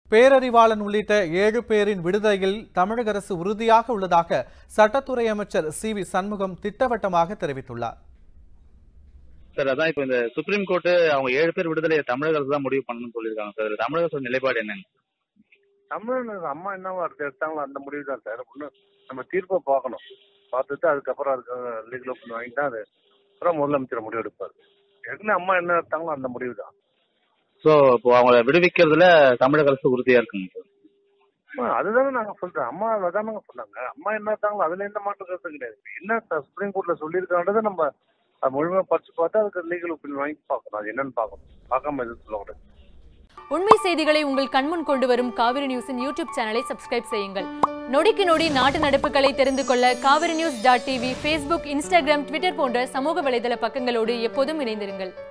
பேரறிவாளன் உள்ளிட்ட ஏழு பேரின் விடுதலையில் தமிழக அரசு உறுதியாக உள்ளதாக சட்டத்துறை அமைச்சர் சி வி சண்முகம் திட்டவட்டமாக தெரிவித்துள்ளார் சார் அதான் இப்போ இந்த சுப்ரீம் கோர்ட்டு அவங்க ஏழு பேர் விடுதலையை தமிழக அரசு தான் முடிவு பண்ணணும்னு சொல்லியிருக்காங்க சார் இதுல தமிழக அரசு நிலைப்பாடு என்னங்க தமிழ் அம்மா என்னவா இருக்கு எடுத்தாங்களோ அந்த முடிவு தான் சார் ஒன்று நம்ம தீர்ப்பை பார்க்கணும் பார்த்துட்டு அதுக்கப்புறம் அதுக்கு லீகல் ஒப்பீனியன் வாங்கி தான் அது அப்புறம் முதலமைச்சர் முடிவு எடுப்பார் ஏற்கனவே அம்மா என்ன எடுத்தாங்களோ அந்த முடிவு தான் ஸோ இப்போ அவங்கள விடுவிக்கிறதுல தமிழக அரசு உறுதியா இருக்குங்க சார் அம்மா, அதுதானே நாங்க சொல்றோம் அம்மா அதானங்க சொன்னாங்க அம்மா என்ன எடுத்தாங்களோ அதுல எந்த மாற்றம் கருத்து கிடையாது இப்ப என்ன ச- சுப்ரீம் கோர்ட்ல சொல்லியிருக்கான்றதை நம்ம அது முழுமையா படிச்சு பார்த்தா அதுக்கு லீகல் ஒப்பீனியன் வாங்கி பார்க்கணும் அது என்னன்னு பார்க்கணும் பார்க்காம எதுவும் சொல்லக்கூடாது உண்மை செய்திகளை உங்கள் கண்முன் கொண்டு வரும் காவிரி நியூஸின் யூடியூப் சேனலை சப்ஸ்கிரைப் செய்யுங்கள் நொடிக்கு நொடி நாட்டு நடப்புகளை தெரிந்து கொள்ள Kaveri news dot TV Facebook Instagram Twitter போன்ற சமூக வலைதள பக்கங்களோடு எப்போதும் இணைந்திருங்கள்